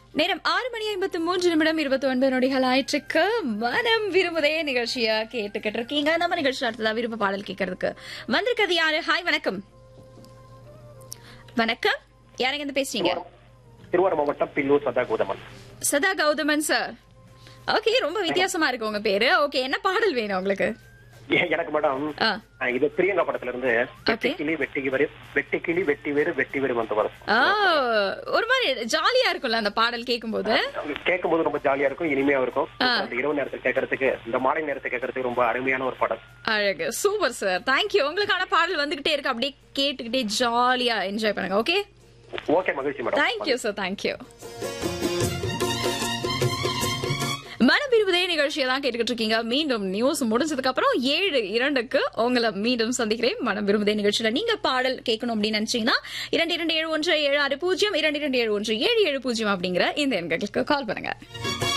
நேரம் ஆறு மணி ஐம்பத்து மூன்று நிமிடம் இருபத்தி ஒன்பது நொடிகள் ஆயிற்றுக்கு மனம் விரும்புதே நிகழ்ச்சியா கேட்டுக்கிட்டு இருக்கீங்க நம்ம நிகழ்ச்சி அடுத்ததா விருப்ப பாடல் கேட்கறதுக்கு வந்திருக்கிறது யாரு ஹாய் வணக்கம் வணக்கம் யாருங்க இருந்து பேசுறீங்க திருவாரூர் மாவட்டம் பில்லூர் சதா கோதமன் சதா கௌதமன் சார் ஓகே ரொம்ப வித்தியாசமா இருக்கு உங்க பேரு ஓகே என்ன பாடல் வேணும் உங்களுக்கு எ- எனக்கு மேடம் ஆ, அஹ், இது பிரியங்கா படத்துல இருந்து வெட்டி கிளி வெட்டி வேறு வெட்டி கிளி வெட்டி வேறு வெட்டி வேறு வந்து வரும் ஆ, ஒரு மாதிரி ஜாலியா இருக்கும்ல அந்த பாடல் கேட்கும்போது கேட்கும் போது ரொம்ப ஜாலியா இருக்கும் இனிமையா இருக்கும் அந்த இரவு நேரத்தில் கேட்கறதுக்கு இந்த மாலை நேரத்தை கேட்கறதுக்கு ரொம்ப அருமையான ஒரு படம் அழகு சூப்பர் சார் தேங்க்யூ உங்களுக்கான பாடல் வந்துகிட்டே இருக்கு அப்படியே கேட்டுக்கிட்டே ஜாலியா என்ஜாய் பண்ணுங்க ஓகே ஓகே மகிழ்ச்சி மேடம் தேங்க்யூ சார் தேங்க்யூ மனம் விரும்புதே நிகழ்ச்சியை தான் கேட்டுக்கிட்டு இருக்கீங்க மீண்டும் நியூஸ் முடிஞ்சதுக்கு அப்புறம் ஏழு இரண்டுக்கு உங்களை மீண்டும் சந்திக்கிறேன் மனம் விரும்புதே நிகழ்ச்சியில நீங்க பாடல் கேட்கணும் அப்படின்னு நினைச்சீங்கன்னா இரண்டு இரண்டு ஏழு ஒன்று ஏழு ஆறு பூஜ்ஜியம் இரண்டு இரண்டு ஏழு ஒன்று ஏழு ஏழு பூஜ்ஜியம் அப்படிங்கிற இந்த எண்களுக்கு கால் பண்ணுங்க